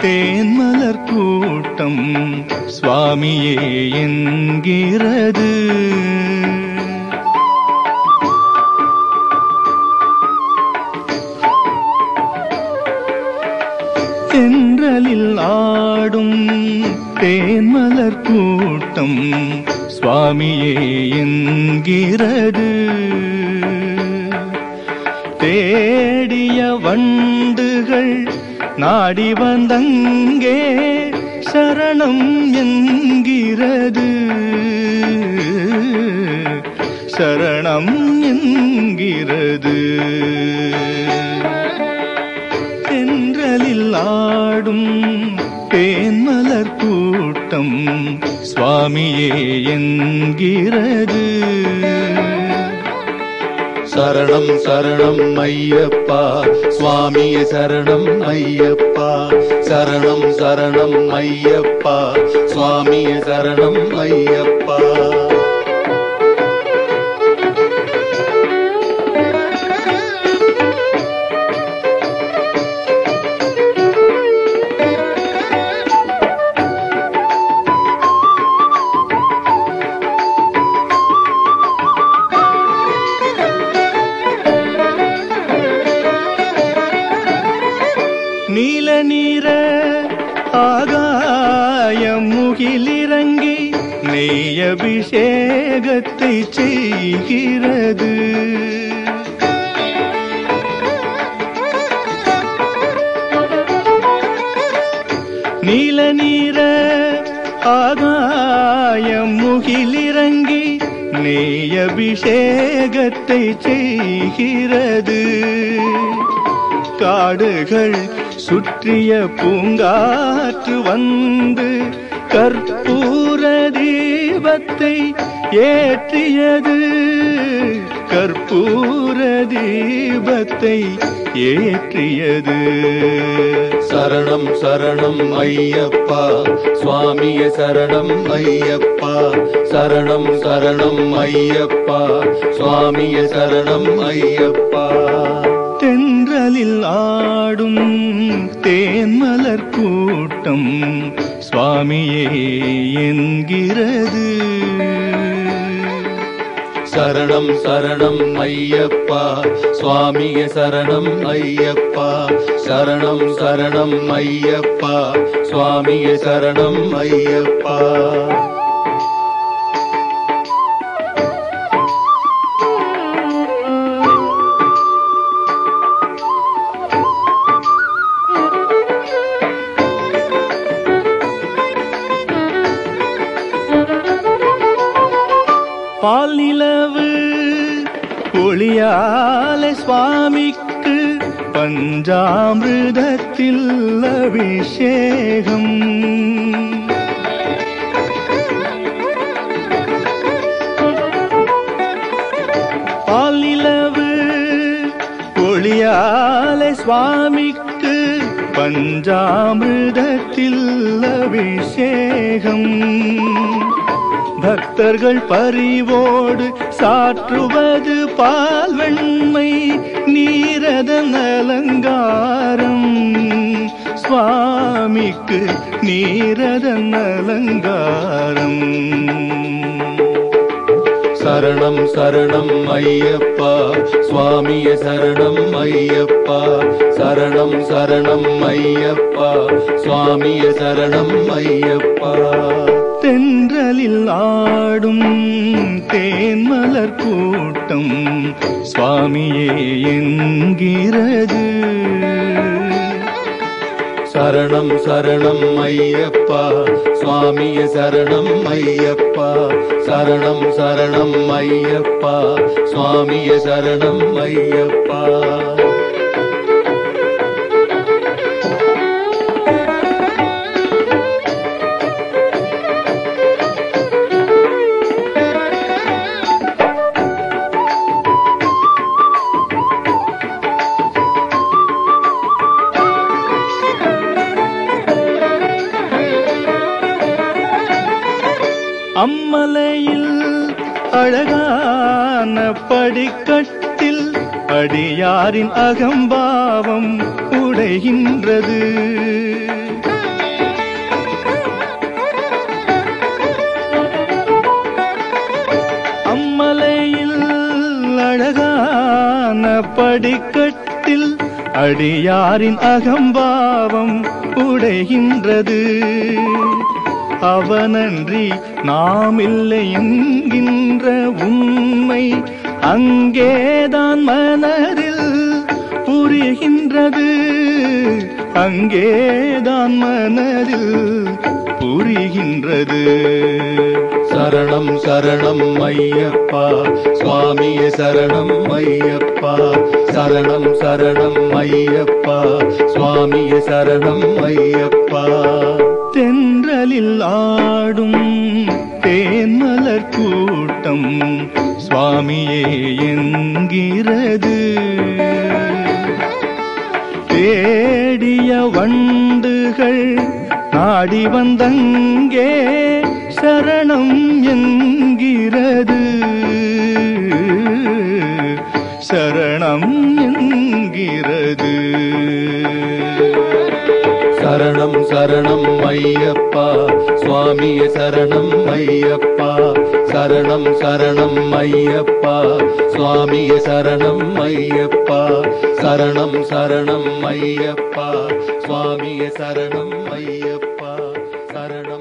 தேன்மலர் கூட்டம் சுவாமியே என்கிறது தென்றலில் ஆடும் தேன்மலர் கூட்டம் சுவாமியே என்கிறது தேடிய வண்டுகள் நாடி வந்தங்கே சரணம் என்கிறது சரணம் என்கிறது தென்றலில் ஆடும் தேன்மலர் கூட்டம் சுவாமியே என்கிறது சரணம் சரணம் ஐயப்பா சுவாமியே சரணம் ஐயப்பா சரணம் சரணம் ஐயப்பா சுவாமியே சரணம் ஐயப்பா நீல நீர ஆகாயம் முகிலிறங்கி நெய் அபிஷேகத்தை செய்கிறது நீல நீர ஆகாயம் முகிலிறங்கி நெய் அபிஷேகத்தை செய்கிறது காடுகள் சுற்றிய பூங்காற்று வந்து கற்பூர தீபத்தை ஏற்றியது கற்பூர தீபத்தை ஏற்றியது சரணம் சரணம் ஐயப்பா சுவாமியே சரணம் ஐயப்பா சரணம் சரணம் ஐயப்பா சுவாமியே சரணம் ஐயப்பா தென்றலில் ஆடும் தேன்மலர் கூட்டம் சுவாமியே என்கிறது சரணம் சரணம் ஐயப்பா சுவாமியே சரணம் ஐயப்பா சரணம் சரணம் ஐயப்பா சுவாமியே சரணம் ஐயப்பா பால் நிலவு ஒளியால சுவாமிக்கு பஞ்சாமிருதத்தில் அபிஷேகம் பால் நிலவு ஒளியால சுவாமிக்கு பஞ்சாமிருதத்தில் அபிஷேகம் பக்தர்கள் பரிவோடு சாற்றுவது பால் வெண்மை நீரதன் அலங்காரம் சுவாமிக்கு நீரதன் அலங்காரம் சரணம் சரணம் ஐயப்பா சுவாமியே சரணம் ஐயப்பா சரணம் சரணம் ஐயப்பா சுவாமியே சரணம் ஐயப்பா தென்றலில் ஆடும் தேன்மலர் கூட்டம் சுவாமியே என்கிறது சரணம் சரணம் ஐயப்பா சுவாமியே சரணம் ஐயப்பா சரணம் சரணம் ஐயப்பா சுவாமியே சரணம் ஐயப்பா அம்மலையில் அழகான படிக்கட்டில் அடியாரின் அகம்பாவம் உடைகின்றது படிக்கட்டில் அடியாரின் அகம்பாவம் உடைகின்றது அவனன்றி நாம் இல்லை என்கின்ற உண்மை அங்கேதான் மனதில் புரிகின்றது அங்கேதான் மனதில் புரிகின்றது சரணம் சரணம் ஐயப்பா சுவாமிய சரணம் ஐயப்பா சரணம் சரணம் ஐயப்பா சுவாமிய சரணம் ஐயப்பா தென்றலில் ஆடும் தேன்மலர் கூட்டம் சுவாமியே என்கிறது தேடிய வண்டுகள் நாடி வந்தங்கே சரணம் என்கிறது சரணம் என்கிறது சரணம் சரணம் ஐயப்பா சுவாமிய சரணம் ஐயப்பா சரணம் சரணம் ஐயப்பா சுவாமிய சரணம் ஐயப்பா சரணம் சரணம் ஐயப்பா சுவாமிய சரணம் ஐயப்பா சரணம்